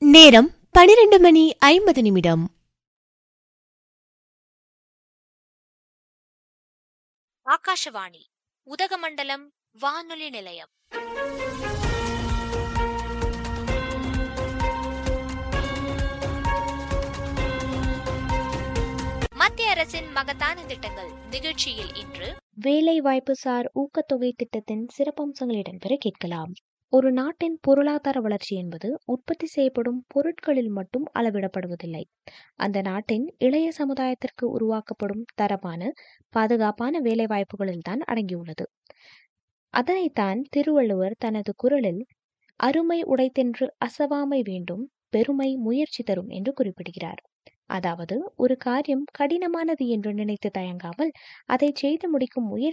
நேரம் பனிரெண்டு மணி ஐம்பது நிமிடம் ஆகாஷவாணி உதகமண்டலம் வானொலி நிலையம் மத்திய அரசின் மகத்தான திட்டங்கள் நிகழ்ச்சியில் இன்று வேலை வாய்ப்புசார் ஊக்கத்தொகை திட்டத்தின் சிறப்பம்சங்கள் இடம்பெற கேட்கலாம் ஒரு நாட்டின் பொருளாதார வளர்ச்சி என்பது உற்பத்தி செய்யப்படும் பொருட்களில் மட்டும் அளவிடப்படுவதில்லை அந்த நாட்டின் இளைய சமுதாயத்திற்கு உருவாக்கப்படும் தரமான பாதுகாப்பான வேலை வாய்ப்புகளில் தான் அடங்கியுள்ளது அதனைத்தான் திருவள்ளுவர் தனது குரலில் அருமை உடைத்தென்று அசவாமை வேண்டும் பெருமை முயற்சி தரும் என்று குறிப்பிடுகிறார் அதாவது ஒரு காரியம் கடினமானது என்று நினைத்து தயங்காமல் அதை செய்து முடிக்கும் முயற்சி